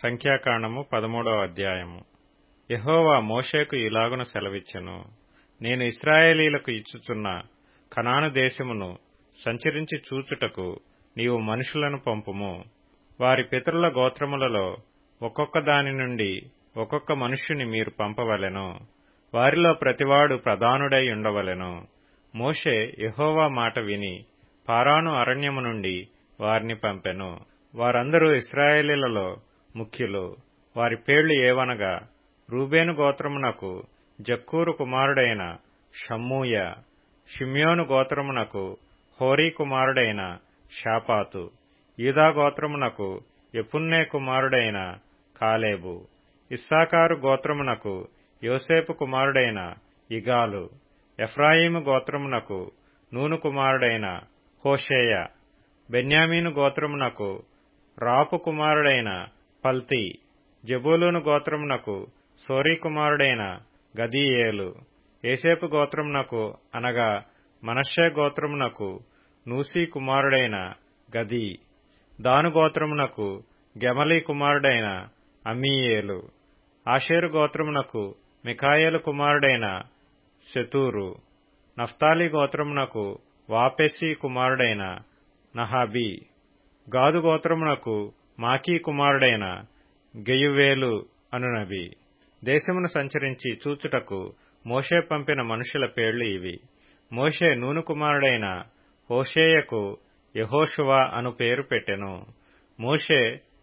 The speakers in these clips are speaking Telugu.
సంఖ్యాకాండము పదమూడవ అధ్యాయము యెహోవా మోషేకు ఇలాగున సెలవిచ్చెను నేను ఇస్రాయేలీలకు ఇచ్చుచున్న కనాను దేశమును సంచరించి చూచుటకు నీవు మనుషులను పంపుము వారి పితరుల గోత్రములలో ఒక్కొక్క దాని నుండి ఒక్కొక్క మనుష్యుని మీరు పంపవలెను వారిలో ప్రతివాడు ప్రధానుడై ఉండవలెను మోషే యెహోవా మాట విని పారాను అరణ్యము నుండి వారిని పంపెను వారందరూ ఇస్రాయేలీలలో ముఖ్యులు వారి పేళ్లు ఏవనగా రూబేను గోత్రమునకు జక్కూరు కుమారుడైన షమ్మూయ షిమ్యోను గోత్రమునకు హోరీ కుమారుడైన షాపాతు యూదా గోత్రమునకు ఎపున్నే కుమారుడైన కాలేబు ఇస్సాకారు గోత్రమునకు యోసేపు కుమారుడైన ఇగాలు ఎఫ్రాయిము గోత్రమునకు నూను కుమారుడైన హోషేయ బెన్యామీను గోత్రమునకు రాపు కుమారుడైన పల్తి జబూలూను గోత్రమునకు సోరీ కుమారుడైన గదీయేలు ఏసేపు గోత్రమునకు అనగా మనష్షే గోత్రమునకు నూసీ కుమారుడైన గదీ దాను గోత్రమునకు గెమలి కుమారుడైన అమ్మీయేలు ఆషేరు గోత్రమునకు మిఖాయేలు కుమారుడైన శతూరు నఫ్తాలి గోత్రమునకు వాపెసి కుమారుడైన నహాబీ గాదు గోత్రమునకు మాకీ కుమారుడైన గెయువేలు అనునవి దేశమును సంచరించి చూచుటకు మోషే పంపిన మనుషుల పేళ్లు ఇవి మోషే నూను కుమారుడైన హోషేయకు యహోషువా అను పేరు పెట్టెను మోషే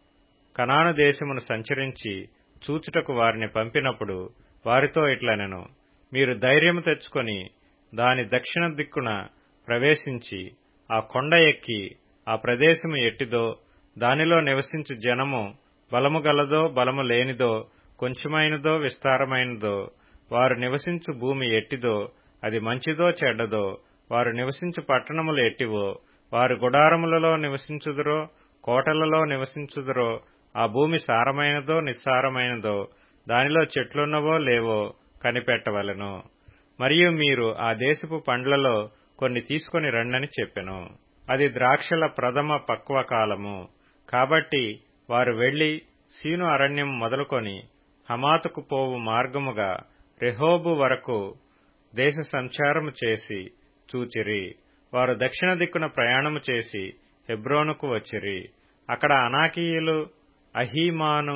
కనాను దేశమును సంచరించి చూచుటకు వారిని పంపినప్పుడు వారితో ఇట్లనెను మీరు ధైర్యము తెచ్చుకొని దాని దక్షిణ దిక్కున ప్రవేశించి ఆ కొండ ఎక్కి ఆ ప్రదేశము ఎట్టిదో దానిలో నివసించు జనము బలము గలదో బలము లేనిదో కొంచెమైనదో విస్తారమైనదో వారు నివసించు భూమి ఎట్టిదో అది మంచిదో చెడ్డదో వారు నివసించు పట్టణములు ఎట్టివో వారు గుడారములలో నివసించుదురో కోటలలో నివసించుదురో ఆ భూమి సారమైనదో నిస్సారమైనదో దానిలో చెట్లున్నవో లేవో కనిపెట్టవలెను మరియు మీరు ఆ దేశపు పండ్లలో కొన్ని తీసుకొని రండని చెప్పెను అది ద్రాక్షల ప్రథమ పక్వకాలము కాబట్టి వారు వెళ్లి సీను అరణ్యం మొదలుకొని హమాతుకు పోవు మార్గముగా రెహోబు వరకు దేశ సంచారము చేసి చూచిరి వారు దక్షిణ దిక్కున ప్రయాణము చేసి హెబ్రోనుకు వచ్చిరి అక్కడ అనాకీయులు అహీమాను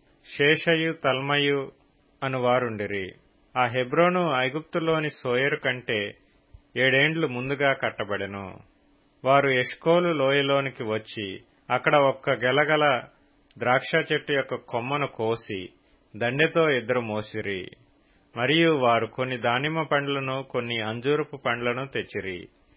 శేషయు తల్మయు అను వారుండిరి ఆ హెబ్రోను ఐగుప్తులోని సోయరు కంటే ఏడేండ్లు ముందుగా కట్టబడెను వారు ఎష్కోలు లోయలోనికి వచ్చి అక్కడ ఒక్క గెలగల ద్రాక్ష చెట్టు యొక్క కొమ్మను కోసి దండెతో ఇద్దరు మోసిరి మరియు వారు కొన్ని దానిమ్మ పండ్లను కొన్ని అంజూరపు పండ్లను తెచ్చిరి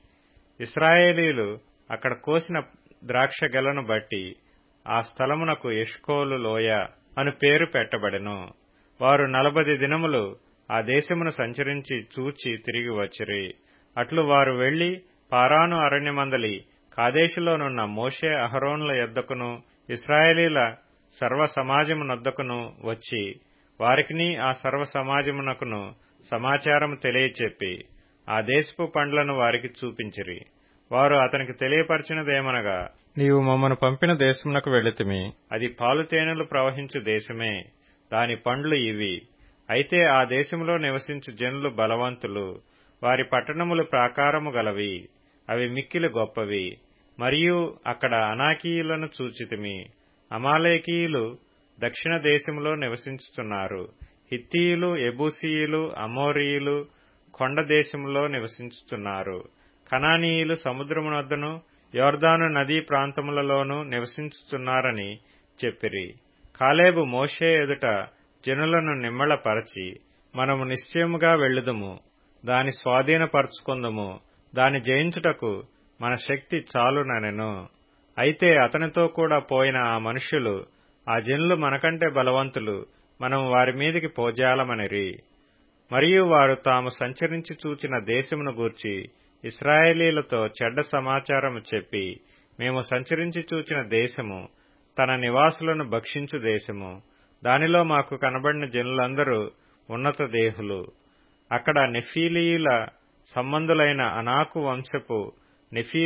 ఇస్రాయేలీలు అక్కడ కోసిన ద్రాక్ష గెలను బట్టి ఆ స్థలమునకు ఎష్కోలు లోయ అను పేరు పెట్టబడెను వారు నలభది దినములు ఆ దేశమును సంచరించి చూచి తిరిగి వచ్చిరి అట్లు వారు వెళ్లి పారాను అరణ్యమందలి కాదేశులోనున్న మోషే అహరోన్ల యొద్దకును ఇస్రాయేలీల సర్వ సమాజమునొద్దకును వచ్చి వారికిని ఆ సర్వ సమాజమునకును సమాచారము తెలియచెప్పి ఆ దేశపు పండ్లను వారికి చూపించిరి వారు అతనికి తెలియపరిచినదేమనగా నీవు మమ్మను పంపిన దేశమునకు వెళితిమి అది పాలు తేనెలు ప్రవహించు దేశమే దాని పండ్లు ఇవి అయితే ఆ దేశములో నివసించు జనులు బలవంతులు వారి పట్టణములు ప్రాకారము గలవి అవి మిక్కిలి గొప్పవి మరియు అక్కడ అనాకీయులను చూచితిమి అమాలేకీయులు దక్షిణ దేశంలో నివసించుతున్నారు హిత్తీయులు ఎబూసీయులు అమోరీయులు కొండ దేశంలో నివసించుతున్నారు కనానీయులు సముద్రమునొద్దను యోర్దాను నదీ ప్రాంతములలోనూ నివసించుతున్నారని చెప్పిరి కాలేబు మోషే ఎదుట జనులను నిమ్మళపరచి మనము నిశ్చయముగా వెళ్ళుదుము దాని స్వాధీనపరచుకుందుము దాని జయించుటకు మన శక్తి చాలుననెను అయితే అతనితో కూడా పోయిన ఆ మనుష్యులు ఆ జనులు మనకంటే బలవంతులు మనం వారి మీదికి పోజాలమనిరి మరియు వారు తాము సంచరించి చూచిన దేశమును గూర్చి ఇస్రాయేలీలతో చెడ్డ సమాచారము చెప్పి మేము సంచరించి చూచిన దేశము తన నివాసులను భక్షించు దేశము దానిలో మాకు కనబడిన జనులందరూ ఉన్నత దేహులు అక్కడ నెఫీలీయుల సంబంధులైన అనాకు వంశపు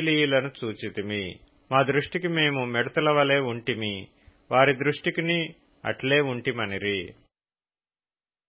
నెఫీలీయులను చూచితిమి మా దృష్టికి మేము మిడతల వలె ఉంటిమి వారి దృష్టికిని అట్లే ఉంటిమనిరి